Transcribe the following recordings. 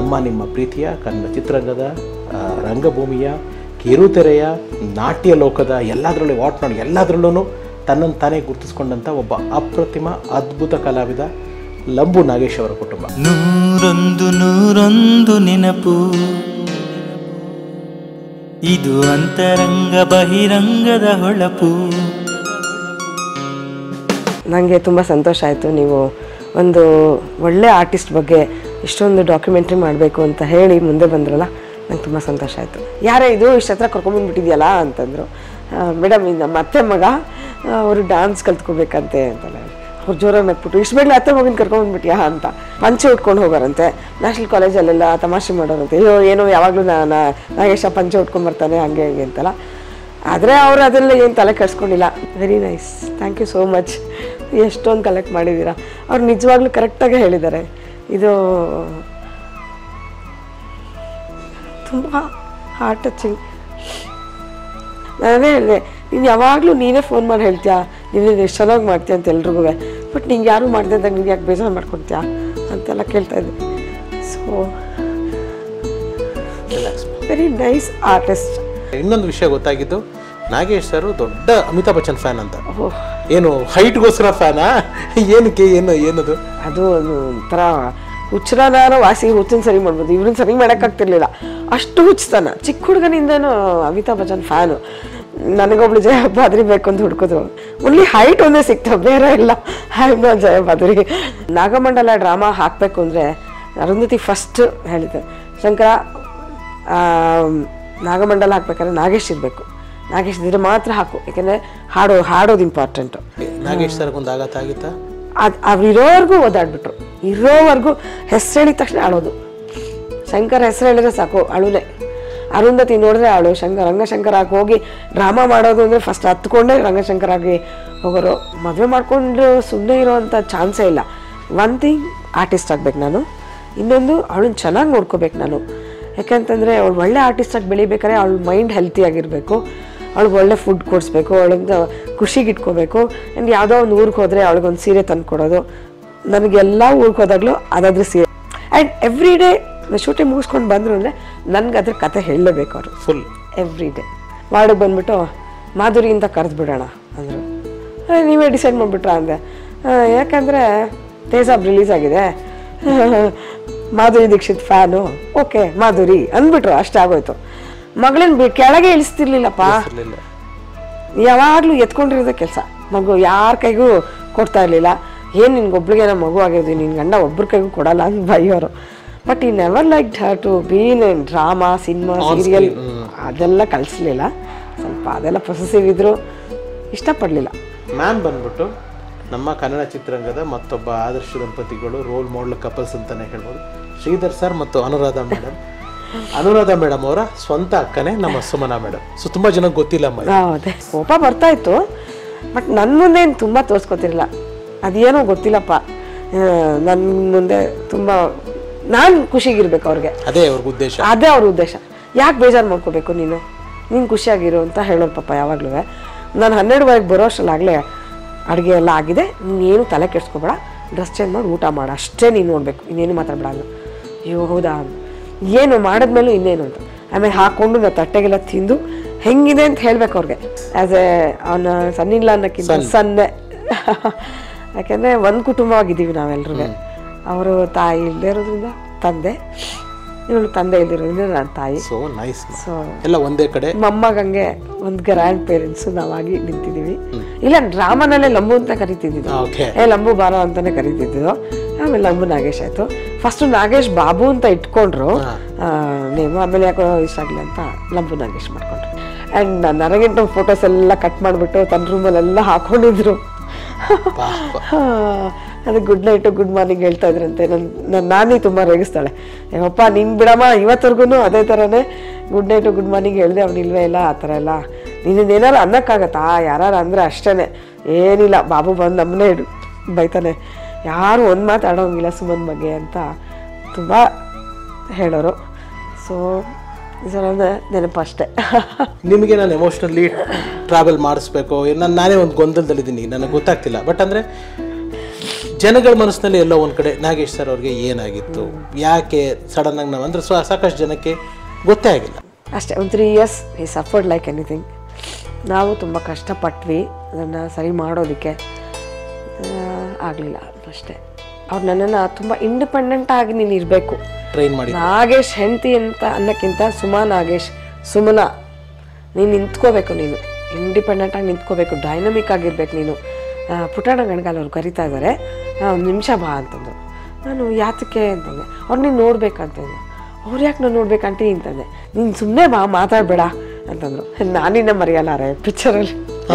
ನಮ್ಮ ನಿಮ್ಮ ಪ್ರೀತಿಯ ಕನ್ನಡ ಚಿತ್ರರಂಗದ ಆ, ರಂಗಭೂಮಿಯ ಕಿರುತೆರೆಯ ನಾಟ್ಯ ಲೋಕದ ಎಲ್ಲದರಲ್ಲೂ ವಾಟ್ ನೋಡಿ ಎಲ್ಲದರಲ್ಲೂ ತನ್ನನ್ನು ತಾನೇ ಗುರುತಿಸ್ಕೊಂಡಂಥ ಒಬ್ಬ ಅಪ್ರತಿಮ ಅದ್ಭುತ ಕಲಾವಿದ ಲಂಬು ನಾಗೇಶ್ ಅವರ ಕುಟುಂಬ ನೂರೊಂದು ನೂರೊಂದು ನೆನಪು ಇದು ಅಂತರಂಗ ಬಹಿರಂಗದ ಹೊಳಪು ನನಗೆ ತುಂಬ ಸಂತೋಷ ಆಯಿತು ನೀವು ಒಂದು ಒಳ್ಳೆ ಆರ್ಟಿಸ್ಟ್ ಬಗ್ಗೆ ಇಷ್ಟೊಂದು ಡಾಕ್ಯುಮೆಂಟ್ರಿ ಮಾಡಬೇಕು ಅಂತ ಹೇಳಿ ಮುಂದೆ ಬಂದ್ರಲ್ಲ ನಂಗೆ ತುಂಬ ಸಂತೋಷ ಆಯಿತು ಯಾರೇ ಇದು ಇಷ್ಟು ಹತ್ರ ಕರ್ಕೊಂಬಂದ್ಬಿಟ್ಟಿದ್ಯಲ್ಲ ಅಂತಂದರು ಮೇಡಮ್ ಇದು ನಮ್ಮ ಅತ್ತೆ ಮಗ ಆ, ಅವರು ಡ್ಯಾನ್ಸ್ ಕಲ್ತ್ಕೋಬೇಕಂತೆ ಅಂತೆಲ್ಲ ಹೇಳಿ. ಅವ್ರು ಜೋರಾಗಿ ನಕ್ಬಿಟ್ಟು ಇಷ್ಟು ಬೇಗ ಅತ್ತೆ ಮಗನ ಕರ್ಕೊಂಬಂದ್ಬಿಟ್ಯಾ ಅಂತ ಪಂಚೆ ಉಟ್ಕೊಂಡು ಹೋಗೋರಂತೆ ನ್ಯಾಷನಲ್ ಕಾಲೇಜಲ್ಲೆಲ್ಲ ತಮಾಷೆ ಮಾಡೋರಂತೆ ಅಯ್ಯೋ ಏನೋ ಯಾವಾಗಲೂ ನಾ ನಾಗೇಶ ಪಂಚೆ ಉಟ್ಕೊಂಬರ್ತಾನೆ ಹಂಗೆ ಹಿಂಗೆ ಅಂತಲ್ಲ ಆದರೆ ಅವರು ಅದೆಲ್ಲ ಏನು ತಲೆ ಕೆಡಿಸ್ಕೊಂಡಿಲ್ಲ very nice thank you so much ಎಷ್ಟೊಂದು ಕಲೆಕ್ಟ್ ಮಾಡಿದ್ದೀರಾ ಅವ್ರು ನಿಜವಾಗ್ಲೂ ಕರೆಕ್ಟಾಗಿ ಹೇಳಿದ್ದಾರೆ ಇದು ತುಂಬ ಹಾರ್ಟ್ ಟಚಿಂಗ್ ನಾನೇ ಹೇಳಿದೆ ನೀನು ಯಾವಾಗಲೂ ನೀನೇ ಫೋನ್ ಮಾಡಿ ಹೇಳ್ತೀಯಾ ನೀನು ಎಷ್ಟು ಚೆನ್ನಾಗಿ ಮಾಡ್ತೀಯ ಅಂತ ಎಲ್ರಿಗೂ ಬಟ್ ನಿಂಗೆ ಯಾರೂ ಮಾಡಿದೆ ಅಂದಾಗ ನಿಂಗೆ ಯಾಕೆ ಬೇಜಾರು ಮಾಡ್ಕೊತೀಯಾ ಅಂತೆಲ್ಲ ಕೇಳ್ತಾ ಇದ್ದೆ ಸೊ ವೆರಿ ನೈಸ್ ಆರ್ಟಿಸ್ಟ್ ಇನ್ನೊಂದು ವಿಷಯ ಗೊತ್ತಾಗಿದ್ದು ನಾಗೇಶ್ ಸರ್ ದೊಡ್ಡ ಅಮಿತಾಬ್ ಬಚ್ಚನ್ ಫ್ಯಾನ್ ಅಂತ ಏನು ಹೈಟ್ಗೋಸ್ಕರ ಫ್ಯಾನಾ ಏನಕ್ಕೆ ಏನು ಏನದು ಅದು ಒಂದು ಒಂಥರ ಹುಚ್ಚರನಾರ ವಾಸಿ ಹುಚ್ಚನ್ ಸರಿ ಮಾಡ್ಬೋದು ಇವ್ರನ್ನ ಸರಿ ಮಾಡೋಕ್ಕಾಗ್ತಿರ್ಲಿಲ್ಲ ಅಷ್ಟು ಹುಚ್ಚತನ ಚಿಕ್ಕ ಹುಡುಗನಿಂದನೂ ಅಮಿತಾಬ್ ಬಚ್ಚನ್ ಫ್ಯಾನು ನನಗೊಬ್ಳು ಜಯ ಬಾದ್ರಿ ಬೇಕು ಅಂತ ಹುಡ್ಕಿದ್ರು ಓನ್ಲಿ ಹೈಟ್ ಒಂದೇ ಸಿಕ್ತು ಬೇರೆ ಇಲ್ಲ ಹ್ಯಾಂಗ್ ಜಯ ಬಾದ್ರಿ ನಾಗಮಂಡಲ ಡ್ರಾಮಾ ಹಾಕಬೇಕು ಅಂದರೆ ಅರುಂಧತಿ ಫಸ್ಟ್ ಹೇಳಿದ್ದೆ ಶಂಕರ ಆ, ನಾಗಮಂಡಲ ಹಾಕ್ಬೇಕಾದ್ರೆ ನಾಗೇಶ್ ಇರಬೇಕು ನಾಗೇಶ್ ಇದ್ರೆ ಮಾತ್ರ ಹಾಕು ಯಾಕೆಂದರೆ ಹಾಡೋ ಹಾಡೋದು ಇಂಪಾರ್ಟೆಂಟು ನಾಗೇಶ್ ಸರ್ಗೆ ಒಂದು ಆಘಾತ ಆಗಿತ್ತಾ ಅದು ಅವ್ರು ಇರೋವರೆಗೂ ಓದಾಡ್ಬಿಟ್ರು ಇರೋವರೆಗೂ ಹೆಸರು ಹೇಳಿದ ತಕ್ಷಣ ಅಳೋದು ಶಂಕರ್ ಹೆಸರು ಹೇಳಿದ್ರೆ ಸಾಕು ಅಳುನೆ ಅರುಂಧತಿ ನೋಡಿದ್ರೆ ಅಳು ಶಂಕರ್ ರಂಗಶಂಕರ ಆಗಿ ಹೋಗಿ ಡ್ರಾಮಾ ಮಾಡೋದು ಅಂದರೆ ಫಸ್ಟ್ ಹತ್ಕೊಂಡೇ ರಂಗಶಂಕರ ಆಗಿ ಹೋಗೋರು ಮದುವೆ ಮಾಡ್ಕೊಂಡು ಸುಮ್ಮನೆ ಇರೋವಂಥ ಚಾನ್ಸೇ ಇಲ್ಲ ಒನ್ ಥಿಂಗ್ ಆರ್ಟಿಸ್ಟ್ ಆಗ್ಬೇಕು ನಾನು ಇನ್ನೊಂದು ಅವಳನ್ನ ಚೆನ್ನಾಗಿ ನೋಡ್ಕೋಬೇಕು ನಾನು ಯಾಕಂತಂದರೆ ಅವಳು ಒಳ್ಳೆ ಆರ್ಟಿಸ್ಟಾಗಿ ಬೆಳಿಬೇಕಾದ್ರೆ ಅವಳ ಮೈಂಡ್ ಹೆಲ್ತಿ ಆಗಿರಬೇಕು ಅವಳಿಗೆ ಒಳ್ಳೆ ಫುಡ್ ಕೊಡಿಸ್ಬೇಕು ಅವಳಿಂದ ಖುಷಿಗೆ ಇಟ್ಕೋಬೇಕು ಆ್ಯಂಡ್ ಯಾವುದೋ ಒಂದು ಊರಿಗೆ ಹೋದರೆ ಅವಳಿಗೊಂದು ಸೀರೆ ತಂದು ಕೊಡೋದು ನನಗೆಲ್ಲ ಊರಿಗೆ ಹೋದಾಗಲೂ ಅದಾದ್ರೆ ಸೀರೆ ಆ್ಯಂಡ್ ಎವ್ರಿ ಡೇ ಶೂಟಿಂಗ್ ಮುಗಿಸ್ಕೊಂಡು ಬಂದರು ಅಂದರೆ ನನಗೆ ಅದ್ರ ಕತೆ ಹೇಳಲೇಬೇಕು ಅವರು ಫುಲ್ ಎವ್ರಿ ಡೇ ವಾರ್ಡಿಗೆ ಬಂದ್ಬಿಟ್ಟು ಮಾಧುರಿಯಿಂದ ಕರೆದು ಬಿಡೋಣ ಅಂದರು ನೀವೇ ಡಿಸೈಡ್ ಮಾಡಿಬಿಟ್ರಾ ಅಂದೆ "ಆ, ಯಾಕಂದರೆ ತೇಜಾಬ್ ರಿಲೀಸ್ ಆಗಿದೆ ಮಾಧುರಿ ದೀಕ್ಷಿತ್ ಫ್ಯಾನು ಓಕೆ ಮಾಧುರಿ ಅಂದ್ಬಿಟ್ರು ಅಷ್ಟೇ ಆಗೋಯ್ತು ಮಗಳನ್ನ ಬಿ ಕೆಳಗೆ ಇಳಿಸ್ತಿರ್ಲಿಲ್ಲಪ್ಪ ಇರ್ಲಿಲ್ಲ ಯಾವಾಗಲೂ ಎತ್ಕೊಂಡಿರೋದೇ ಕೆಲಸ ಮಗು ಯಾರ ಕೈಗೂ ಕೊಡ್ತಾ ಇರಲಿಲ್ಲ ಏನು ನಿನ್ಗೊಬ್ಳಿಗೆ ನಮ್ಮ ಮಗು ಆಗಿರೋದು ನಿನ್ನ ಗಂಡ ಒಬ್ರ ಕೈಗೂ ಕೊಡಲ್ಲ ಅಂತ ಬೈಯೋರು but he never like her to been in drama cinema serial ಅದೆಲ್ಲ ಕಲಿಸ್ಲಿಲ್ಲ ಸ್ವಲ್ಪ ಅದೆಲ್ಲ ಪೊಸೆಸಿವ್ ಇದ್ರು ಇಷ್ಟಪಡಲಿಲ್ಲ ಮ್ಯಾಮ್ ಬಂದ್ಬಿಟ್ಟು ನಮ್ಮ ಕನ್ನಡ ಚಿತ್ರರಂಗದ ಮತ್ತೊಬ್ಬ ಆದರ್ಶ ದಂಪತಿಗಳು ರೋಲ್ ಮಾಡಲ್ ಕಪಲ್ಸ್ ಅಂತಾನೆ ಹೇಳ್ಬೋದು ಶ್ರೀಧರ್ ಸರ್ ಮತ್ತು ಅನುರಾಧ ಮೇಡಮ್ ಅನುರಾಧ ಮೇಡಮ್ ಅವರ ಸ್ವಂತ ಅಕ್ಕನೇ ನಮ್ಮ ಸುಮನಾ ಮೇಡಮ್ ಸೊ ತುಂಬಾ ಜನಕ್ಕೆ ಗೊತ್ತಿಲ್ಲ ಅಮ್ಮ ಇದು. ಅದೇ ಕೋಪ ಬರ್ತಾ ಇತ್ತು ಬಟ್ ನನ್ನ ಮುಂದೆ ಏನು ತುಂಬ ತೋರಿಸ್ಕೊತಿರಲಿಲ್ಲ ಅದೇನೋ ಗೊತ್ತಿಲ್ಲಪ್ಪ ನನ್ನ ಮುಂದೆ ತುಂಬ ನಾನು ಖುಷಿಗಿರ್ಬೇಕು ಅವ್ರಿಗೆ ಅದೇ ಅವ್ರಿಗೆ ಉದ್ದೇಶ ಅದೇ ಅವ್ರ ಉದ್ದೇಶ ಯಾಕೆ ಬೇಜಾರು ಮಾಡ್ಕೋಬೇಕು ನೀನು ನೀನು ಖುಷಿಯಾಗಿರು ಅಂತ ಹೇಳೋರು ಪಾಪ ಯಾವಾಗಲೂ ನಾನು ಹನ್ನೆರಡುವರೆಗೆ ಬರೋ ಅಷ್ಟರಲ್ಲಾಗಲೇ ಅಡುಗೆ ಎಲ್ಲ ಆಗಿದೆ ನೀನು ತಲೆ ಕೆಡ್ಸ್ಕೊಬೇಡ ಡ್ರೆಸ್ ಚೇಂಜ್ ಮಾಡಿ ಊಟ ಮಾಡು ಅಷ್ಟೇ ನೀನು ನೋಡಬೇಕು ಇನ್ನೇನು ಮಾತಾಡ್ಬೇಡ ಅಂದ್ರು. ಅಯ್ಯೋ ಹೌದಾ ಏನು ಮಾಡಿದ್ಮೇಲೂ ಇನ್ನೇನು ಅಂತ ಆಮೇಲೆ ಹಾಕ್ಕೊಂಡು ನಾ ತಟ್ಟೆಗೆಲ್ಲ ತಿಂದು ಹೆಂಗಿದೆ ಅಂತ ಹೇಳ್ಬೇಕು ಅವ್ರಿಗೆ ಆ್ಯಸ್ ಎ ಅವನ ಸನ್ನಿಲ್ಲ ಅನ್ನೋಕ್ಕಿಂತ ಸನ್ನೆ ಯಾಕೆಂದರೆ ಒಂದು ಕುಟುಂಬವಾಗಿದ್ದೀವಿ ನಾವೆಲ್ಲರೂ ಅವರು ತಾಯಿ ಇಲ್ಲದೆ ಇರೋದ್ರಿಂದ ತಂದೆ ಇವಳು ತಂದೆ ಇಲ್ದಿರೋದ್ರಿಂದ ನನ್ನ ತಾಯಿ ಸೊ ನೈಸ್ ಸೊ ಎಲ್ಲ ಒಂದೇ ಕಡೆ ಮೊಮ್ಮಗಂಗೆ ಒಂದು ಗ್ರ್ಯಾಂಡ್ ಪೇರೆಂಟ್ಸ್ ನಾವಾಗಿ ನಿಂತಿದ್ದೀವಿ ಇಲ್ಲ ಡ್ರಾಮಾನಲ್ಲೇ ಲಂಬು ಅಂತ ಕರಿತಿದ್ದಿದ್ದು ಓಕೆ ಏ ಲಂಬು ಬಾರೋ ಅಂತಾನೆ ಕರಿತಿದ್ದು ಆಮೇಲೆ ಲಂಬು ನಾಗೇಶ್ ಆಯ್ತು ಫಸ್ಟ್ ನಾಗೇಶ್ ಬಾಬು ಅಂತ ಇಟ್ಕೊಂಡ್ರು ನೇಮು ಆಮೇಲೆ ಯಾಕೋ ಇಷ್ಟ ಆಗಲಿ ಅಂತ ಲಂಬು ನಾಗೇಶ್ ಮಾಡ್ಕೊಂಡ್ರು ಆ್ಯಂಡ್ ನರಗಿಂಟು ಫೋಟೋಸ್ ಎಲ್ಲ ಕಟ್ ಮಾಡಿಬಿಟ್ಟು ತನ್ನ ರೂಮಲ್ಲೆಲ್ಲ ಹಾಕೊಂಡಿದ್ರು ಹಾ, ಅದು ಗುಡ್ ನೈಟು ಗುಡ್ ಮಾರ್ನಿಂಗ್ ಹೇಳ್ತಾ ಇದ್ರಂತೆ ನನ್ನ ನನ್ನ ನಾನಿ ತುಂಬ ರೇಗಿಸ್ತಾಳೆ ಯಪ್ಪ ನಿನ್ ಬಿಡಮ್ಮ ಇವತ್ತರೆಗೂ ಅದೇ ಥರನೇ ಗುಡ್ ನೈಟು ಗುಡ್ ಮಾರ್ನಿಂಗ್ ಹೇಳ್ದೆ ಅವ್ನು ಇಲ್ವೇ ಇಲ್ಲ ಆ ಥರ ಎಲ್ಲ ನೀನು ಏನಾರು ಅನ್ನಕ್ಕಾಗತ್ತಾ ಯಾರು ಅಂದರೆ ಅಷ್ಟೇ ಏನಿಲ್ಲ ಬಾಬು ಬಂದು ನಮ್ಮನ್ನೇ ಹಿಡ್ ಬೈತಾನೆ ಯಾರು ಒಂದು ಮಾತು ಆಡೋಂಗಿಲ್ಲ ಸುಮನ್ ಬಗ್ಗೆ ಅಂತ ತುಂಬ ಹೇಳೋರು ಸೊ ಇದರೊಂದು ನೆನಪು ಅಷ್ಟೇ ನಿಮಗೆ ನಾನು ಎಮೋಷ್ನಲಿ ಟ್ರಾವೆಲ್ ಮಾಡಿಸ್ಬೇಕು ನಾನು ನಾನೇ ಒಂದು ಗೊಂದಲದಲ್ಲಿದ್ದೀನಿ ನನಗೆ ಗೊತ್ತಾಗ್ತಿಲ್ಲ ಬಟ್ ಅಂದರೆ ಜನಗಳ ಮನಸ್ಸಿನಲ್ಲಿ ಎಲ್ಲೋ ಒಂದು ಕಡೆ ನಾಗೇಶ್ ಸರ್ ಅವ್ರಿಗೆ ಏನಾಗಿತ್ತು ಯಾಕೆ ಸಡನ್ ಆಗಿ ನಾವು ಅಂದರೆ ಸ್ವ ಸಾಕಷ್ಟು ಜನಕ್ಕೆ ಗೊತ್ತೇ ಆಗಿಲ್ಲ ಅಷ್ಟೇ ಒಂದು three years we suffered like anything ನಾವು ತುಂಬ ಕಷ್ಟಪಟ್ವಿ ಅದನ್ನು ಸರಿ ಮಾಡೋದಕ್ಕೆ ಆಗಲಿಲ್ಲ ಅಷ್ಟೇ ಅವ್ರು ನನ್ನನ್ನು ತುಂಬ ಇಂಡಿಪೆಂಡೆಂಟ್ ಆಗಿ ನೀನು ಇರಬೇಕು ಟ್ರೈನ್ ಮಾಡಿ ನಾಗೇಶ್ ಹೆಂಡತಿ ಅಂತ ಅನ್ನೋಕ್ಕಿಂತ ಸುಮಾ ನಾಗೇಶ್ ಸುಮನ ನೀನು ನಿಂತ್ಕೋಬೇಕು ನೀನು ಇಂಡಿಪೆಂಡೆಂಟ್ ಆಗಿ ನಿಂತ್ಕೋಬೇಕು ಡೈನಮಿಕ್ ಆಗಿರ್ಬೇಕು ನೀನು ಆ, ಪುಟಾಣ ಗಣಗಾಲ್ ಅವ್ರು ಕರಿತಾ ಇದ್ದಾರೆ ಒಂದು ನಿಮಿಷ ಬಾ ಅಂತಂದ್ರು ನಾನು ಯಾತಕ್ಕೆ ಅಂತಂದೆ ಅವ್ರು ನೀನು ನೋಡ್ಬೇಕಂತಂದೆ ಅವ್ರು ಯಾಕೆ ನಾನು ನೋಡ್ಬೇಕಂತ ಅಂತಂದೆ ನೀನು ಸುಮ್ಮನೆ ಬಾ ಮಾತಾಡಬೇಡ ಅಂತಂದ್ರು ನಾನಿನ್ನ ಮರೆಯಲ್ಲಾರೆ ಪಿಕ್ಚರಲ್ಲಿ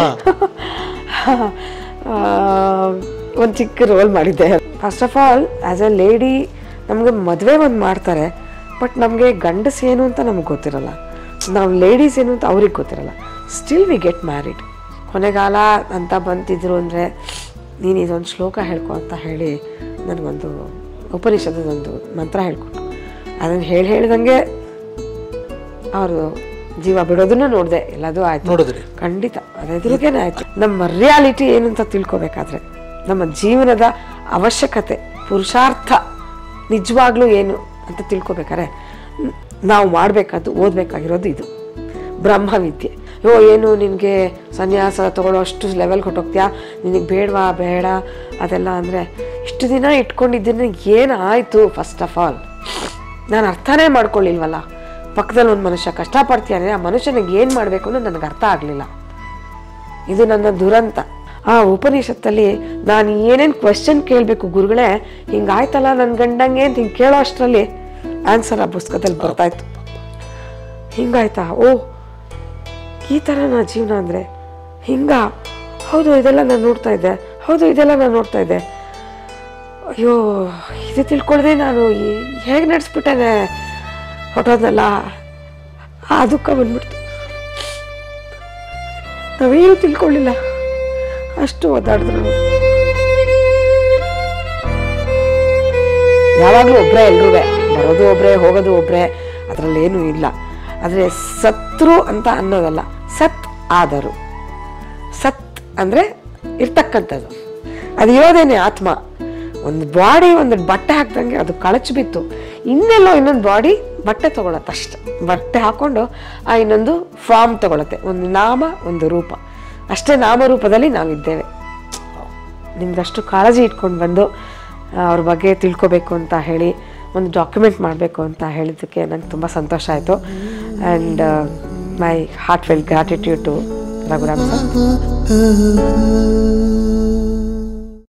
ಒಂದು ಚಿಕ್ಕ ರೋಲ್ ಮಾಡಿದ್ದೆ first of all as a lady ನಮಗೆ ಮದುವೆ ಒಂದು ಮಾಡ್ತಾರೆ ಬಟ್ ನಮಗೆ ಗಂಡಸ್ ಏನು ಅಂತ ನಮ್ಗೆ ಗೊತ್ತಿರಲ್ಲ ನಾವು ಲೇಡೀಸ್ ಏನು ಅಂತ ಅವ್ರಿಗೆ ಗೊತ್ತಿರಲ್ಲ ಸ್ಟಿಲ್ ವಿ ಗೆಟ್ ಮ್ಯಾರಿಡ್ ಕೊನೆಗಾಲ ಅಂತ ಬಂತಿದ್ರು ಅಂದರೆ ನೀನು ಇದೊಂದು ಶ್ಲೋಕ ಹೇಳ್ಕೊ ಅಂತ ಹೇಳಿ ನನಗೊಂದು ಉಪನಿಷದದೊಂದು ಮಂತ್ರ ಹೇಳ್ಕೊಟ್ಟು ಅದನ್ನು ಹೇಳಿ ಹೇಳ್ದಂಗೆ ಅವರು ಜೀವ ಬಿಡೋದನ್ನ ನೋಡಿದೆ ಎಲ್ಲದೂ ಆಯ್ತು ನೋಡಿದ್ರಿ ಖಂಡಿತ ಅതെದುರಿಗೇನೆ ಆಯ್ತು ನಮ್ಮ ರಿಯಾಲಿಟಿ ಏನು ಅಂತ ತಿಳ್ಕೊಬೇಕಾದ್ರೆ ನಮ್ಮ ಜೀವನದ ಅವಶ್ಯಕತೆ ಪುರುಷಾರ್ಥ ನಿಜವಾಗ್ಲೂ ಏನು ಅಂತ ತಿಳ್ಕೊಬೇಕಾದ್ರೆ ನ್- ನಾವು ಮಾಡಬೇಕಾದ್ದು ಓದಬೇಕಾಗಿರೋದು ಇದು ಬ್ರಹ್ಮವಿದ್ಯೆ ಯೋ ಏನು ನಿನಗೆ ಸನ್ಯಾಸ ತಗೊಳ್ಳೋ ಅಷ್ಟು ಲೆವೆಲ್ ಕೊಟ್ಟೋಗ್ತೀಯಾ ನಿನಗೆ ಬೇಡವಾ ಬೇಡ ಅದೆಲ್ಲ ಅಂದರೆ ಇಷ್ಟು ದಿನ ಇಟ್ಕೊಂಡಿದ್ದನ್ನ ಏನಾಯಿತು ಫಸ್ಟ್ ಆಫ್ ಆಲ್ ನಾನು ಅರ್ಥನೇ ಮಾಡ್ಕೊಳ್ಳಿಲ್ವಲ್ಲ ಪಕ್ಕದಲ್ಲಿ ಒಂದು ಮನುಷ್ಯ ಕಷ್ಟಪಡ್ತೀಯಾನೆ ಆ ಮನುಷ್ಯನಿಗೆ ಏನು ಮಾಡಬೇಕು ಅನ್ನೋದು ನನಗೆ ಅರ್ಥ ಆಗಲಿಲ್ಲ ಇದು ನನ್ನ ದುರಂತ ಆ ಉಪನಿಷತ್ತಲ್ಲಿ ನಾನು ಏನೇನು ಕ್ವೆಶನ್ ಕೇಳಬೇಕು ಗುರುಗಳೇ ಹಿಂಗಾಯ್ತಲ್ಲ ನನ್ನ ಗಂಡಂಗೆ ಅಂತ ಹಿಂಗೆ ಕೇಳೋ ಅಷ್ಟರಲ್ಲಿ ಆನ್ಸರ್ ಆ ಪುಸ್ತಕದಲ್ಲಿ ಬರ್ತಾಯಿತ್ತು ಹಿಂಗಾಯ್ತಾ ಓ ಈ ಥರ ನಾ ಜೀವನ ಅಂದರೆ ಹಿಂಗ ಹೌದು ಇದೆಲ್ಲ ನಾನು ನೋಡ್ತಾ ಇದ್ದೆ ಹೌದು ಇದೆಲ್ಲ ನಾನು ನೋಡ್ತಾ ಇದ್ದೆ ಅಯ್ಯೋ ಇದು ತಿಳ್ಕೊಳ್ದೆ ನಾನು ಹೇಗೆ ನಡೆಸ್ಬಿಟ್ಟೇನೆ ಹೊಟ್ಟೋದ್ನಲ್ಲ ಆ ದುಃಖ ಬಂದ್ಬಿಡ್ತು ನಾವೇನು ತಿಳ್ಕೊಳ್ಳಿಲ್ಲ ಅಷ್ಟು ಓದಾಡಿದ್ರು ನಾವು ಯಾವಾಗಲೂ ಒಬ್ಬರೇ ಎಲ್ರೂ ಬರೋದು ಒಬ್ಬರೇ ಹೋಗೋದು ಒಬ್ಬರೇ ಅದರಲ್ಲೇನೂ ಇಲ್ಲ ಆದರೆ ಸತ್ರು ಅಂತ ಅನ್ನೋದಲ್ಲ ಸತ್ ಆದರು ಸತ್ ಅಂದರೆ ಇರ್ತಕ್ಕಂಥದ್ದು ಅದು ಇರೋದೇನೆ ಆತ್ಮ ಒಂದು ಬಾಡಿ ಒಂದು ಬಟ್ಟೆ ಹಾಕ್ದಂಗೆ ಅದು ಕಳಚಿ ಬಿತ್ತು ಇನ್ನೆಲ್ಲೋ ಇನ್ನೊಂದು ಬಾಡಿ ಬಟ್ಟೆ ತಗೊಳತ್ತೆ ಅಷ್ಟೆ ಬಟ್ಟೆ ಹಾಕೊಂಡು ಆ ಇನ್ನೊಂದು ಫಾರ್ಮ್ ತಗೊಳತ್ತೆ ಒಂದು ನಾಮ ಒಂದು ರೂಪ ಅಷ್ಟೇ ನಾಮರೂಪದಲ್ಲಿ ನಾವಿದ್ದೇವೆ ನಿಮ್ದಷ್ಟು ಕಾಳಜಿ ಇಟ್ಕೊಂಡು ಬಂದು ಆ, ಅವ್ರ ಬಗ್ಗೆ ತಿಳ್ಕೊಬೇಕು ಅಂತ ಹೇಳಿ ಒಂದು ಡಾಕ್ಯುಮೆಂಟ್ ಮಾಡಬೇಕು ಅಂತ ಹೇಳಿದ್ದಕ್ಕೆ ನಂಗೆ ತುಂಬ ಸಂತೋಷ ಆಯಿತು and my heart fell gratitude to Raghuram sir